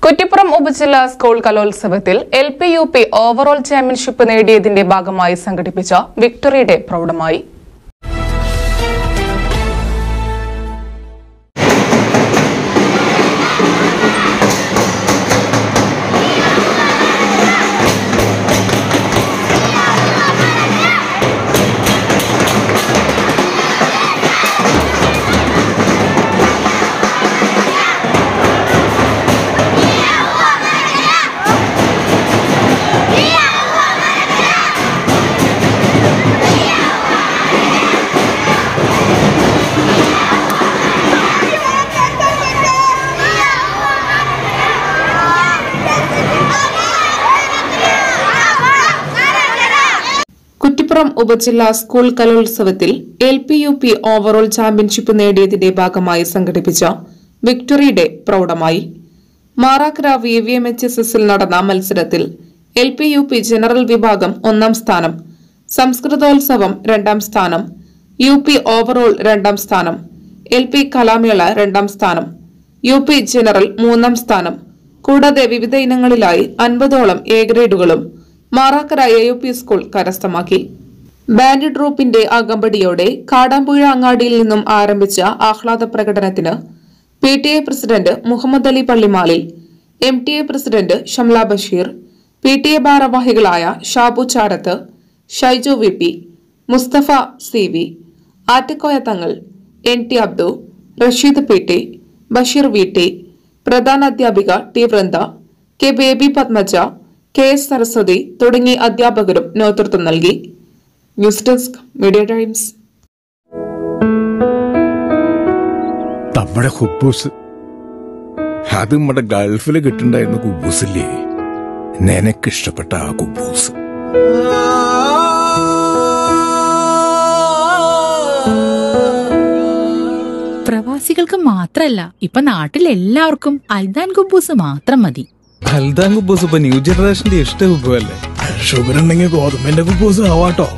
കുറ്റിപ്പുറം ഉപജില്ലാ സ്കൂൾ കലോത്സവത്തിൽ L P U P overall championship നേടിയതിന്റെ ഭാഗമായി സംഘടിപ്പിച്ച വിക്ടറി ഡേ പ്രൗഢമായി കുറ്റിപ്പുറം ഉപജില്ലാ സ്കൂൾ കലോത്സവത്തിൽ L P U P overall championship നേടിയതിന്റെ ഭാഗമായി സംഘടിപ്പിച്ച വിക്ടറി ഡേ പ്രൗഢമായി Marakkara V V M H S എസിൽ നടന്ന മത്സരത്തിൽ L P U P general വിഭാഗം ഒന്നാം സ്ഥാനം സംസ്കൃതോത്സവം രണ്ടാം സ്ഥാനം യു പി ഓവറോൾ രണ്ടാം സ്ഥാനം എൽ പി കലാമേള രണ്ടാം സ്ഥാനം യു പി ജനറൽ മൂന്നാം സ്ഥാനം കൂടാതെ വിവിധ ഇനങ്ങളിലായി അൻപതോളം എ ഗ്രേഡുകളും Marakkara A U P school കരസ്ഥമാക്കി ബാൻഡ് ട്രൂപ്പിന്റെ അകമ്പടിയോടെ കാടാമ്പുഴ അങ്ങാടിയിൽ നിന്നും ആരംഭിച്ച ആഹ്ലാദ പ്രകടനത്തിന് P T A president Muhammad Ali Pallimalil M T A president Shamla Basheer P T A ഭാരവാഹികളായ Shabu Charath Shaiju V P Musthafa C V Attakoya Thangal N T Abdu Rasheed P T Basheer V T പ്രധാന അധ്യാപിക T Vrinda K Baby Padmaja K S Saraswathi തുടങ്ങിയ അധ്യാപകരും നേതൃത്വം നൽകി ന്യൂസ് ഡെസ്ക് മീഡിയ ടൈംസ് നമ്മുടെ കുബൂസ് അത് നമ്മുടെ ഗൾഫിൽ കിട്ടുണ്ടായിരുന്ന കുബൂസില്ലേ നിനക്കിഷ്ടപ്പെട്ട ആ കുബൂസ് പ്രവാസികൾക്ക് മാത്രല്ല ഇപ്പൊ നാട്ടിൽ എല്ലാവർക്കും അൽദാൻ കുബൂസ് മാത്രം മതി ഹൽദാൻ കുബൂസ് ഇപ്പൊ ന്യൂ ജനറേഷന്റെ ഇഷ്ട കുബുവല്ലേ ഷുഗർ ഉണ്ടെങ്കിൽ ഗോതമ്പിന്റെ കുബൂസ് ആവാട്ടോ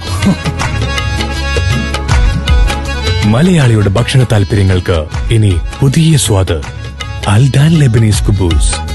മലയാളിയുടെ ഭക്ഷണ താല്പര്യങ്ങൾക്ക് ഇനി പുതിയ സ്വാദ് അൽദാൻ ലെബനീസ് കുബൂസ്